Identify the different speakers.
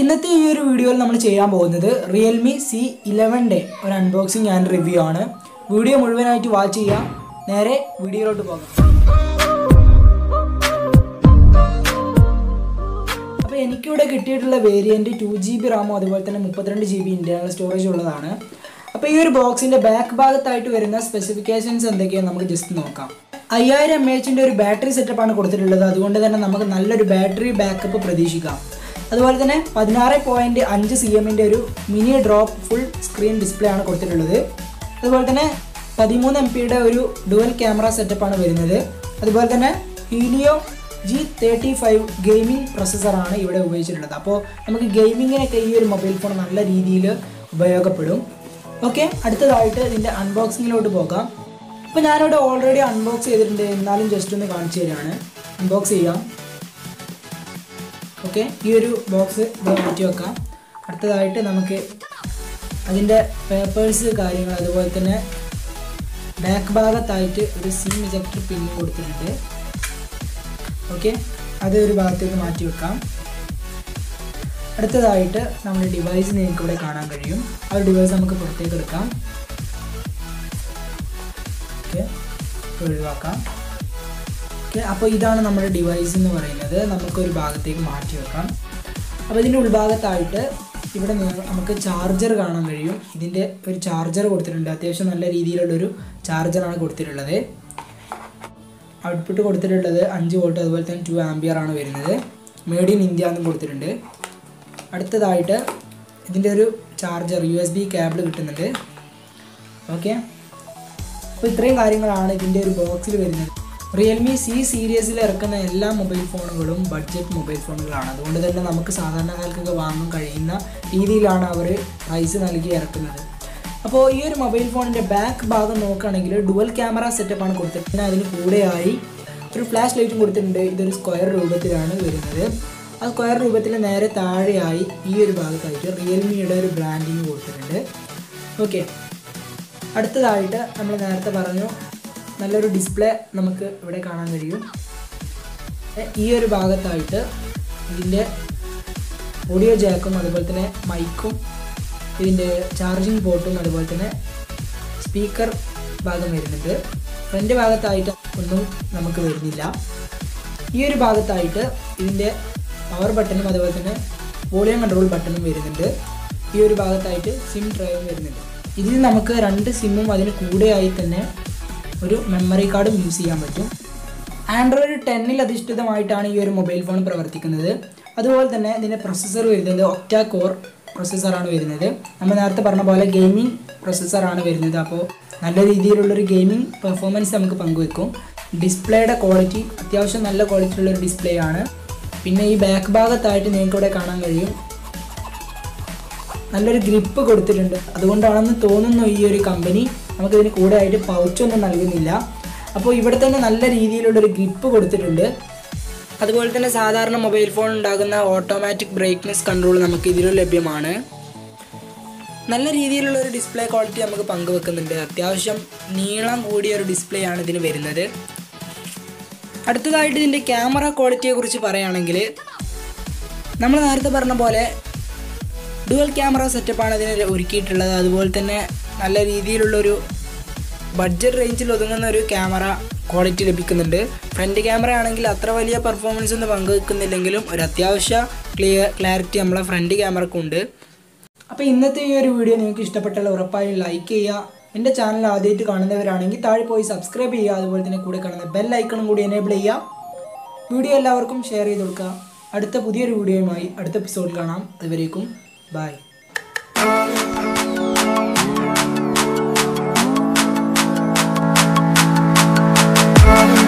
Speaker 1: ഇന്നത്തെ ഈ ഒരു വീഡിയോയിൽ നമ്മൾ ചെയ്യാൻ പോകുന്നത് റിയൽമി സി ഇലവൻ്റെ ഒരു അൺബോക്സിങ് ആൻഡ് റിവ്യൂ ആണ് വീഡിയോ മുഴുവനായിട്ട് വാച്ച് ചെയ്യാം നേരെ വീഡിയോയിലോട്ട് പോകാം അപ്പോൾ എനിക്കിവിടെ കിട്ടിയിട്ടുള്ള വേരിയൻറ്റ് ടു ജി ബി റാമോ അതുപോലെ തന്നെ മുപ്പത്തിരണ്ട് ജി ബി ഇൻറ്റേർണൽ സ്റ്റോറേജ് ഉള്ളതാണ് അപ്പോൾ ഈ ഒരു ബോക്സിൻ്റെ ബാക്ക് ഭാഗത്തായിട്ട് വരുന്ന സ്പെസിഫിക്കേഷൻസ് എന്തൊക്കെയാണ് നമുക്ക് ജസ്റ്റ് നോക്കാം അയ്യായിരം എം എച്ചിൻ്റെ ഒരു ബാറ്ററി സെറ്റപ്പാണ് കൊടുത്തിട്ടുള്ളത് അതുകൊണ്ട് തന്നെ നമുക്ക് നല്ലൊരു ബാറ്ററി ബാക്കപ്പ് പ്രതീക്ഷിക്കാം അതുപോലെ തന്നെ പതിനാറ് പോയിൻറ്റ് അഞ്ച് സി എമ്മിൻ്റെ ഒരു mini drop full screen display ആണ് കൊടുത്തിട്ടുള്ളത് അതുപോലെ തന്നെ പതിമൂന്ന് എം പിയുടെ ഒരു ഡുവൽ ക്യാമറ സെറ്റപ്പാണ് വരുന്നത് അതുപോലെ തന്നെ Helio G thirty five gaming പ്രൊസസ്സറാണ് ഇവിടെ ഉപയോഗിച്ചിട്ടുള്ളത് അപ്പോൾ നമുക്ക് ഗെയിമിങ്ങിനൊക്കെ ഈ ഒരു മൊബൈൽ ഫോൺ നല്ല രീതിയിൽ ഉപയോഗപ്പെടും ഓക്കെ അടുത്തതായിട്ട് ഇതിൻ്റെ അൺബോക്സിങ്ങിലോട്ട് പോകാം അപ്പോൾ ഞാനിവിടെ ഓൾറെഡി അൺബോക്സ് ചെയ്തിട്ടുണ്ട് എന്നാലും ജസ്റ്റ് ഒന്ന് കാണിച്ചു തരാണ് അൺബോക്സ് ചെയ്യാം ഓക്കെ ഈ ഒരു ബോക്സ് ഇവിടെ മാറ്റി വെക്കാം അടുത്തതായിട്ട് നമുക്ക് അതിൻ്റെ പേപ്പേഴ്സ് കാര്യങ്ങൾ അതുപോലെ തന്നെ ബാക്ക് ഭാഗത്തായിട്ട് ഒരു സിം ഇജക്ടർ പിൻ കൊടുത്തിട്ടുണ്ട് ഓക്കെ അത് ഒരു ഭാഗത്തേക്ക് മാറ്റി വെക്കാം അടുത്തതായിട്ട് നമ്മുടെ ഡിവൈസ് നിങ്ങൾക്ക് ഇവിടെ കാണാൻ കഴിയും ആ ഒരു ഡിവൈസ് നമുക്ക് പുറത്തേക്ക് എടുക്കാം ഓക്കെ ഒഴിവാക്കാം ഓക്കെ അപ്പോൾ ഇതാണ് നമ്മുടെ ഡിവൈസ് എന്ന് പറയുന്നത് നമുക്കൊരു ഭാഗത്തേക്ക് മാറ്റി വെക്കാം അപ്പോൾ ഇതിൻ്റെ ഉൾഭാഗത്തായിട്ട് ഇവിടെ നിന്ന് നമുക്ക് ചാർജർ കാണാൻ കഴിയും ഇതിൻ്റെ ഒരു ചാർജർ കൊടുത്തിട്ടുണ്ട് അത്യാവശ്യം നല്ല രീതിയിലുള്ളൊരു ചാർജറാണ് കൊടുത്തിട്ടുള്ളത് ഔട്ട്പുട്ട് കൊടുത്തിട്ടുള്ളത് അഞ്ച് വോൾട്ട് അതുപോലെ തന്നെ ടു ആംബിയർ ആണ് വരുന്നത് മേഡ് ഇൻ ഇന്ത്യ എന്നും കൊടുത്തിട്ടുണ്ട് അടുത്തതായിട്ട് ഇതിൻ്റെ ഒരു charger U S B cable കിട്ടുന്നുണ്ട് ഓക്കെ അപ്പോൾ ഇത്രയും കാര്യങ്ങളാണ് ഇതിൻ്റെ ഒരു ബോക്സിൽ വരുന്നത് റിയൽമി സി സീരീസിൽ ഇറക്കുന്ന എല്ലാ മൊബൈൽ ഫോണുകളും ബഡ്ജറ്റ് മൊബൈൽ ഫോണുകളാണ് അതുകൊണ്ട് തന്നെ നമുക്ക് സാധാരണക്കാർക്കൊക്കെ വാങ്ങാൻ കഴിയുന്ന രീതിയിലാണ് അവർ പ്രൈസ് നൽകി ഇറക്കുന്നത് അപ്പോൾ ഈ ഒരു മൊബൈൽ ഫോണിൻ്റെ ബാക്ക് ഭാഗം നോക്കുകയാണെങ്കിൽ ഡുവൽ ക്യാമറ സെറ്റപ്പാണ് കൊടുത്തിട്ടുണ്ട് അതിന് കൂടെയായി ഒരു ഫ്ലാഷ് ലൈറ്റും കൊടുത്തിട്ടുണ്ട് ഇതൊരു സ്ക്വയർ രൂപത്തിലാണ് വരുന്നത് ആ സ്ക്വയർ രൂപത്തിൽ നേരെ താഴെയായി ഈ ഒരു ഭാഗത്തായിട്ട് റിയൽമിയുടെ ഒരു ബ്രാൻഡിങ് കൊടുത്തിട്ടുണ്ട് ഓക്കെ അടുത്തതായിട്ട് നമ്മൾ നേരത്തെ പറഞ്ഞു നല്ലൊരു ഡിസ്പ്ലേ നമുക്ക് ഇവിടെ കാണാൻ കഴിയും ഈ ഒരു ഭാഗത്തായിട്ട് ഇതിൻ്റെ ഓഡിയോ ജാക്കും അതുപോലെ തന്നെ മൈക്കും ഇതിൻ്റെ ചാർജിങ് പോർട്ടും അതുപോലെ തന്നെ സ്പീക്കർ ഭാഗം വരുന്നുണ്ട് ഫ്രണ്ട് ഭാഗത്തായിട്ട് ഒന്നും നമുക്ക് വരുന്നില്ല ഈ ഒരു ഭാഗത്തായിട്ട് ഇതിൻ്റെ പവർ ബട്ടണും അതുപോലെ തന്നെ വോളിയം കൺട്രോൾ ബട്ടണും വരുന്നുണ്ട് ഈ ഒരു ഭാഗത്തായിട്ട് സിം ഡ്രൈവും വരുന്നുണ്ട് ഇതിൽ നമുക്ക് രണ്ട് സിമ്മും അതിന് കൂടെയായി തന്നെ ഒരു മെമ്മറി കാർഡും യൂസ് ചെയ്യാൻ പറ്റും ആൻഡ്രോയിഡ് ടെന്നിൽ അധിഷ്ഠിതമായിട്ടാണ് ഈ ഒരു മൊബൈൽ ഫോൺ പ്രവർത്തിക്കുന്നത് അതുപോലെ തന്നെ ഇതിൻ്റെ പ്രൊസസ്സർ വരുന്നത് ഒക്ടാ കോർ പ്രൊസസ്സറാണ് വരുന്നത് നമ്മൾ നേരത്തെ പറഞ്ഞ പോലെ ഗെയിമിംഗ് പ്രൊസസ്സറാണ് വരുന്നത് അപ്പോൾ നല്ല രീതിയിലുള്ളൊരു ഗെയിമിംഗ് പെർഫോമൻസ് നമുക്ക് പങ്കുവെക്കും ഡിസ്പ്ലേയുടെ ക്വാളിറ്റി അത്യാവശ്യം നല്ല ക്വാളിറ്റി ഉള്ളൊരു ഡിസ്പ്ലേ ആണ് പിന്നെ ഈ ബാക്ക് ഭാഗത്തായിട്ട് നിങ്ങൾക്ക് ഇവിടെ കാണാൻ കഴിയും നല്ലൊരു ഗ്രിപ്പ് കൊടുത്തിട്ടുണ്ട് അതുകൊണ്ടാണെന്ന് തോന്നുന്നു ഈ ഒരു കമ്പനി നമുക്കിതിന് കൂടെ ആയിട്ട് പൗച്ചൊന്നും നൽകുന്നില്ല അപ്പോൾ ഇവിടെ തന്നെ നല്ല രീതിയിലുള്ളൊരു ഗ്രിപ്പ് കൊടുത്തിട്ടുണ്ട് അതുപോലെ തന്നെ സാധാരണ മൊബൈൽ ഫോൺ ഉണ്ടാകുന്ന ഓട്ടോമാറ്റിക് ബ്രേക്ക്നെസ് കൺട്രോൾ നമുക്ക് ഇതിലും ലഭ്യമാണ് നല്ല രീതിയിലുള്ള ഒരു ഡിസ്പ്ലേ ക്വാളിറ്റി നമുക്ക് പങ്കുവെക്കുന്നുണ്ട് അത്യാവശ്യം നീളം കൂടിയ ഒരു ഡിസ്പ്ലേ ആണ് ഇതിന് വരുന്നത് അടുത്തതായിട്ട് ഇതിൻ്റെ ക്യാമറ ക്വാളിറ്റിയെ കുറിച്ച് പറയുകയാണെങ്കിൽ നമ്മൾ നേരത്തെ പറഞ്ഞ പോലെ ഡുവൽ ക്യാമറ സെറ്റപ്പാണ് ഇതിന് ഒരുക്കിയിട്ടുള്ളത് അതുപോലെ തന്നെ നല്ല രീതിയിലുള്ളൊരു ബഡ്ജറ്റ് റേഞ്ചിൽ ഒതുങ്ങുന്ന ഒരു ക്യാമറ ക്വാളിറ്റി ലഭിക്കുന്നുണ്ട് ഫ്രണ്ട് ക്യാമറ ആണെങ്കിൽ അത്ര വലിയ പെർഫോമൻസ് ഒന്നും പങ്കുവെക്കുന്നില്ലെങ്കിലും ഒരു അത്യാവശ്യ ക്ലിയർ ക്ലാരിറ്റി നമ്മളെ ഫ്രണ്ട് ക്യാമറക്കുണ്ട് അപ്പോൾ ഇന്നത്തെ ഈ ഒരു വീഡിയോ നിങ്ങൾക്ക് ഇഷ്ടപ്പെട്ടാൽ ഉറപ്പായും ലൈക്ക് ചെയ്യുക എൻ്റെ ചാനൽ ആദ്യമായിട്ട് കാണുന്നവരാണെങ്കിൽ താഴെ പോയി സബ്സ്ക്രൈബ് ചെയ്യുക അതുപോലെ തന്നെ കൂടെ കാണുന്ന ബെൽ ഐക്കണും കൂടി എനേബിൾ ചെയ്യുക വീഡിയോ എല്ലാവർക്കും ഷെയർ ചെയ്ത് കൊടുക്കുക അടുത്ത പുതിയൊരു വീഡിയോയുമായി അടുത്ത എപ്പിസോഡിൽ കാണാം അതുവരേക്കും ബൈ
Speaker 2: Thank